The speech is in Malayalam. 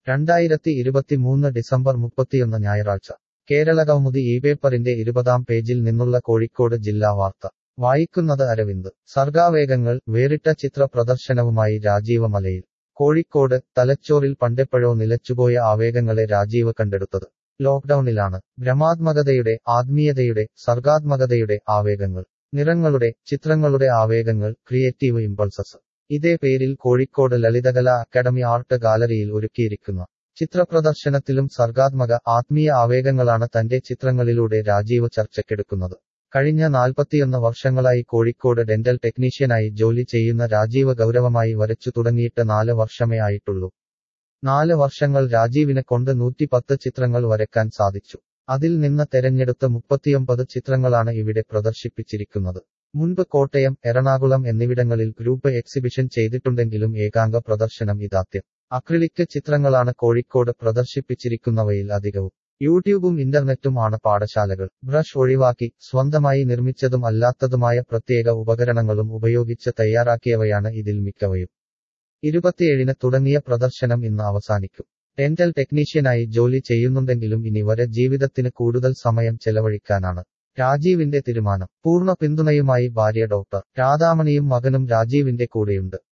രണ്ടായിരത്തി ഇരുപത്തിമൂന്ന് ഡിസംബർ മുപ്പത്തിയൊന്ന് ഞായറാഴ്ച കേരള കൗമുദി ഈ പേപ്പറിന്റെ ഇരുപതാം പേജിൽ നിന്നുള്ള കോഴിക്കോട് ജില്ലാ വാർത്ത വായിക്കുന്നത് അരവിന്ദ് സർഗാവേഗങ്ങൾ വേറിട്ട ചിത്ര പ്രദർശനവുമായി രാജീവ മലയിൽ കോഴിക്കോട് തലച്ചോറിൽ പണ്ടെപ്പോഴോ നിലച്ചുപോയ ആവേഗങ്ങളെ രാജീവ് കണ്ടെടുത്തത് ലോക്ഡൌണിലാണ് ഭ്രമാത്മകതയുടെ ആത്മീയതയുടെ സർഗാത്മകതയുടെ ആവേഗങ്ങൾ നിറങ്ങളുടെ ചിത്രങ്ങളുടെ ആവേഗങ്ങൾ ക്രിയേറ്റീവ് ഇമ്പൾസസ് ഇതേ പേരിൽ കോഴിക്കോട് ലളിതകലാ അക്കാദമി ആർട്ട് ഗാലറിയിൽ ഒരുക്കിയിരിക്കുന്ന ചിത്രപ്രദർശനത്തിലും സർഗാത്മക ആത്മീയ ആവേഗങ്ങളാണ് തന്റെ ചിത്രങ്ങളിലൂടെ രാജീവ് ചർച്ചയ്ക്കെടുക്കുന്നത് കഴിഞ്ഞ നാൽപ്പത്തിയൊന്ന് വർഷങ്ങളായി കോഴിക്കോട് ഡെന്റൽ ടെക്നീഷ്യനായി ജോലി ചെയ്യുന്ന രാജീവ് ഗൗരവമായി വരച്ചു തുടങ്ങിയിട്ട് നാല് വർഷമേ ആയിട്ടുള്ളൂ നാല് വർഷങ്ങൾ രാജീവിനെ കൊണ്ട് നൂറ്റിപ്പത്ത് ചിത്രങ്ങൾ വരയ്ക്കാൻ സാധിച്ചു അതിൽ നിന്ന് തെരഞ്ഞെടുത്ത മുപ്പത്തിയൊമ്പത് ചിത്രങ്ങളാണ് ഇവിടെ പ്രദർശിപ്പിച്ചിരിക്കുന്നത് മുൻപ് കോട്ടയം എറണാകുളം എന്നിവിടങ്ങളിൽ ഗ്രൂപ്പ് എക്സിബിഷൻ ചെയ്തിട്ടുണ്ടെങ്കിലും ഏകാംഗ പ്രദർശനം ഇതാദ്യം അക്രിലിക് ചിത്രങ്ങളാണ് കോഴിക്കോട് പ്രദർശിപ്പിച്ചിരിക്കുന്നവയിൽ അധികവും യൂട്യൂബും ഇന്റർനെറ്റും ആണ് പാഠശാലകൾ ബ്രഷ് ഒഴിവാക്കി സ്വന്തമായി നിർമ്മിച്ചതും അല്ലാത്തതുമായ പ്രത്യേക ഉപകരണങ്ങളും ഉപയോഗിച്ച് തയ്യാറാക്കിയവയാണ് ഇതിൽ മിക്കവയും ഇരുപത്തിയേഴിന് തുടങ്ങിയ പ്രദർശനം ഇന്ന് അവസാനിക്കും ഡെന്റൽ ടെക്നീഷ്യനായി ജോലി ചെയ്യുന്നുണ്ടെങ്കിലും ഇനി വരെ ജീവിതത്തിന് കൂടുതൽ സമയം ചെലവഴിക്കാനാണ് രാജീവിന്റെ തീരുമാനം പൂർണ്ണ പിന്തുണയുമായി ഭാര്യ ഡോക്ടർ രാധാമണിയും മകനും രാജീവിന്റെ കൂടെയുണ്ട്